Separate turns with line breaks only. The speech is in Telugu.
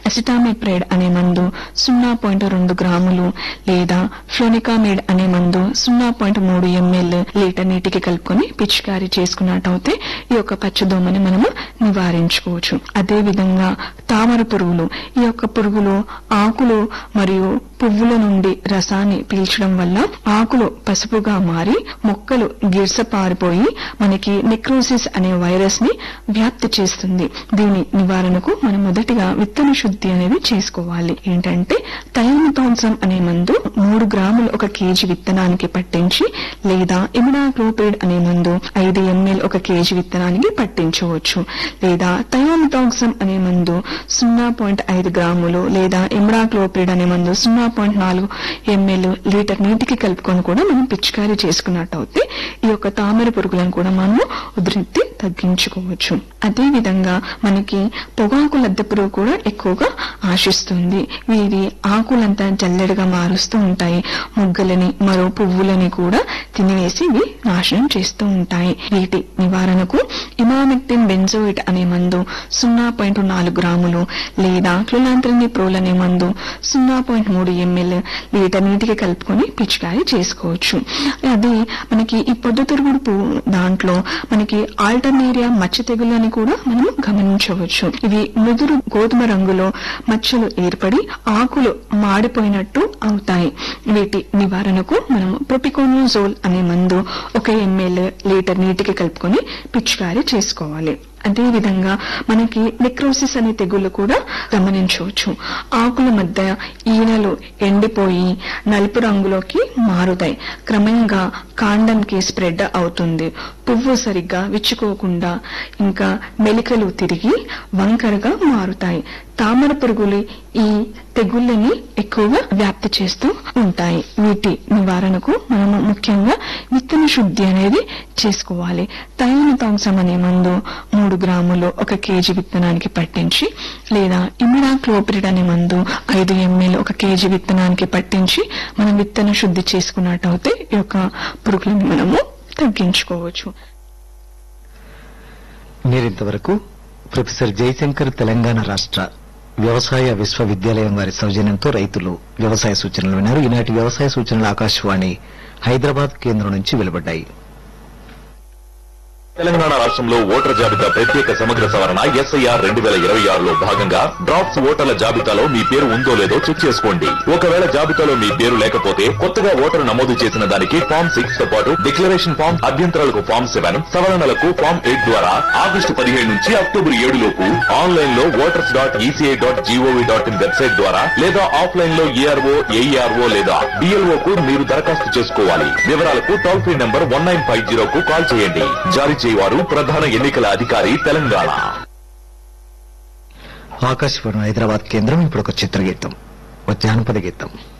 అసిటామిప్రైడ్ అనే మందు సున్నా పాయింట్ రెండు గ్రాములు లేదా ఫ్లోనికామిడ్ అనే మందు సున్నా పాయింట్ మూడు ఎంఎల్ లీటర్ నీటికి కలుపుకొని పిచికారీ చేసుకున్నట్టయితే ఈ యొక్క పచ్చదోమని మనము నివారించుకోవచ్చు అదే విధంగా తామర పురుగులు ఈ యొక్క పురుగులు ఆకులు మరియు పువ్వుల నుండి రసాన్ని పీల్చడం వల్ల ఆకులు పసుపుగా మారి మొక్కలు గిర్స పారిపోయి మనకి నెక్రోసిస్ అనే వైరస్ ని వ్యాప్తి చేస్తుంది దీని నివారణకు మనం మొదటిగా విత్తన శుద్ధి అనేది చేసుకోవాలి ఏంటంటే థయోమిథాన్సం అనే మందు మూడు గ్రాములు ఒక కేజీ విత్తనానికి పట్టించి లేదా ఇమిడాక్లోపిడ్ అనే మందు ఐదు ఎంఎల్ ఒక కేజీ విత్తనానికి పట్టించవచ్చు లేదా థయోమిథాక్సం అనే మందు సున్నా పాయింట్ ఐదు గ్రాములు లేదా ఇమిడాక్లోపిడ్ అనే మందు సున్నా పాయింట్ నాలుగు ఎంఎల్ లీటర్ నీటికి కలుపుకొని కూడా మనం పిచికారీ చేసుకున్నట్టయితే ఈ యొక్క తామర పురుగులను కూడా మనము ఉధృతి తగ్గించుకోవచ్చు అదే విధంగా మనకి పొగాకు లద్దె పురుగు కూడా ఎక్కువగా ఆశిస్తుంది వీరి ఆకులంతా జల్లెడగా మారుస్తూ ఉంటాయి మొగ్గలని మరో పువ్వులని కూడా తినివేసి ఇవి నాశనం చేస్తూ ఉంటాయి వీటి నివారణకు ఇమామెక్టిన్ బెంజోయిట్ అనే మందు సున్నా పాయింట్ నాలుగు గ్రాములు లేదా క్లులాంత్రిని ప్రోల్ అనే మందు సున్నా పాయింట్ మూడు ఎంఎల్ లీటర్ నీటికి కలుపుకొని పిచికారీ చేసుకోవచ్చు అది మనకి ఈ పొద్దుతిరుగుడు పువ్వు దాంట్లో మనకి ఆల్టర్నేరియా మచ్చ తెగులు అని కూడా మనం గమనించవచ్చు ఇవి ముదురు గోధుమ రంగులో మచ్చలు ఏర్పడి ఆకులు మాడిపోయినట్టు అవుతాయి వీటి నివారణకు మనం ప్రొపికోనోజోల్ అనే మందు ఒక ఎంఎల్ లీటర్ నీటికి కలుపుకొని పిచికారీ చేసుకోవాలి అదే విధంగా మనకి నెక్రోసిస్ అనే తెగుళ్లు కూడా గమనించవచ్చు ఆకుల మధ్య ఈనెలు ఎండిపోయి నలుపు రంగులోకి మారుతాయి క్రమంగా కాండంకి స్ప్రెడ్ అవుతుంది పువ్వు సరిగ్గా విచ్చుకోకుండా ఇంకా మెలికలు తిరిగి వంకరగా మారుతాయి తామర పురుగులు ఈ తెగుళ్ళని ఎక్కువగా వ్యాప్తి చేస్తూ ఉంటాయి వీటి నివారణకు మనము ముఖ్యంగా విత్తన శుద్ధి అనేది చేసుకోవాలి థైనతాంసం అనే మందు మూడు గ్రాములు ఒక కేజీ విత్తనానికి పట్టించి లేదా ఇమిడాక్లోపిరిడ్ అనే మందు ఐదు ఎంఎల్ ఒక కేజీ విత్తనానికి పట్టించి మనం విత్తన శుద్ధి చేసుకున్నట్టయితే ఈ యొక్క పురుగులను మనము తగ్గించుకోవచ్చు
మీరింతవరకు ప్రొఫెసర్ జయశంకర్ తెలంగాణ రాష్ట్ర వ్యవసాయ విశ్వవిద్యాలయం వారి సౌజన్యంతో రైతులు వ్యవసాయ సూచనలు విన్నారు ఈనాటి వ్యవసాయ సూచనలు ఆకాశవాణి హైదరాబాద్ కేంద్రం నుంచి వెలువడ్డాయి
తెలంగాణ రాష్ట్రంలో ఓటర్ జాబితా ప్రత్యేక సమగ్ర సవరణ ఎస్ఐఆర్ రెండు వేల ఇరవై ఆరులో భాగంగా డ్రాఫ్ట్స్ ఓటర్ల జాబితాలో మీ పేరు ఉందో లేదో చెక్ చేసుకోండి ఒకవేళ జాబితాలో మీ పేరు లేకపోతే కొత్తగా ఓటరు నమోదు చేసిన దానికి ఫామ్ సిక్స్ తో పాటు డిక్లరేషన్ ఫామ్ అభ్యంతరాలకు ఫామ్ సెవెన్ సవరణలకు ఫామ్ ఎయిట్ ద్వారా ఆగస్టు పదిహేడు నుంచి అక్టోబర్ ఏడు లోపు ఆన్లైన్ లో voters dot ECI dot GOV dot in website ద్వారా లేదా ఆఫ్లైన్ లో ఏఆర్ఓ ఏఈఆర్ఓ లేదా డిఎల్ఓ కు మీరు దరఖాస్తు చేసుకోవాలి వివరాలకు toll free number one nine five zero కు కాల్ చేయండి జారీ చేయవారు ప్రధాన ఎన్నికల అధికారి తెలంగాణ
ఆకాశవాణి హైదరాబాద్ కేంద్రం ఇప్పుడు ఒక చిత్రగీతం ఒక జానపద గీతం